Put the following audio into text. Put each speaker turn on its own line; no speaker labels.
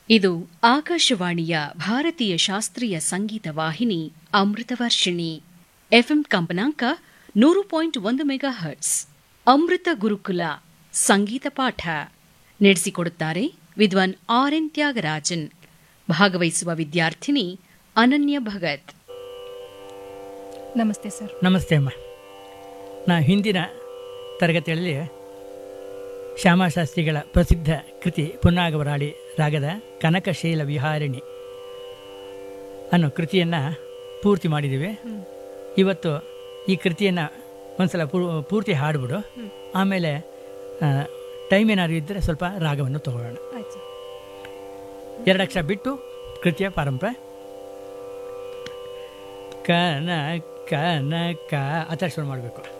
ಇದು ಆಕಾಶವಾಣಿಯ ಭಾರತೀಯ ಶಾಸ್ತ್ರೀಯ ಸಂಗೀತ ವಾಹಿನಿ ಅಮೃತವರ್ಷಿಣಿ ಎಫ್ಎಂ ಕಂಪನಾಂಕ ನೂರು ಪಾಯಿಂಟ್ ಒಂದು ಮೆಗಾ ಹರ್ಟ್ಸ್ ಅಮೃತ ಗುರುಕುಲ ಸಂಗೀತ ಪಾಠ ನಡೆಸಿಕೊಡುತ್ತಾರೆ ವಿದ್ವಾನ್ ಆರ್ ಎನ್ ತ್ಯಾಗರಾಜನ್ ಭಾಗವಹಿಸುವ ವಿದ್ಯಾರ್ಥಿನಿ ಅನನ್ಯ ಭಗತ್
ನಮಸ್ತೆ ಸರ್
ನಮಸ್ತೆ ಅಮ್ಮ ನಾ ಹಿಂದಿನ ತರಗತಿಯಲ್ಲಿ ಶ್ಯಾಮಶಾಸ್ತ್ರಿಗಳ ಪ್ರಸಿದ್ಧ ಕೃತಿ ಪುನ್ನಾಗವರಾಳಿ ರಾಗದ ಕನಕಶೈಲ ವಿಹಾರಿಣಿ ಅನ್ನೋ ಕೃತಿಯನ್ನು ಪೂರ್ತಿ ಮಾಡಿದ್ದೀವಿ ಇವತ್ತು ಈ ಕೃತಿಯನ್ನು ಒಂದ್ಸಲ ಪೂ- ಪೂರ್ತಿ ಹಾಡ್ಬಿಡು ಆಮೇಲೆ ಟೈಮ್ ಏನಾದ್ರು ಇದ್ದರೆ ಸ್ವಲ್ಪ ರಾಗವನ್ನು ತಗೊಳ್ಳೋಣ
ಆಯ್ತು
ಎರಡು ಅಕ್ಷರ ಬಿಟ್ಟು ಕೃತಿಯ ಪಾರಂಪರೆ ಕನ ಕನ ಕ ಆ ಥರ ಶುರು ಮಾಡಬೇಕು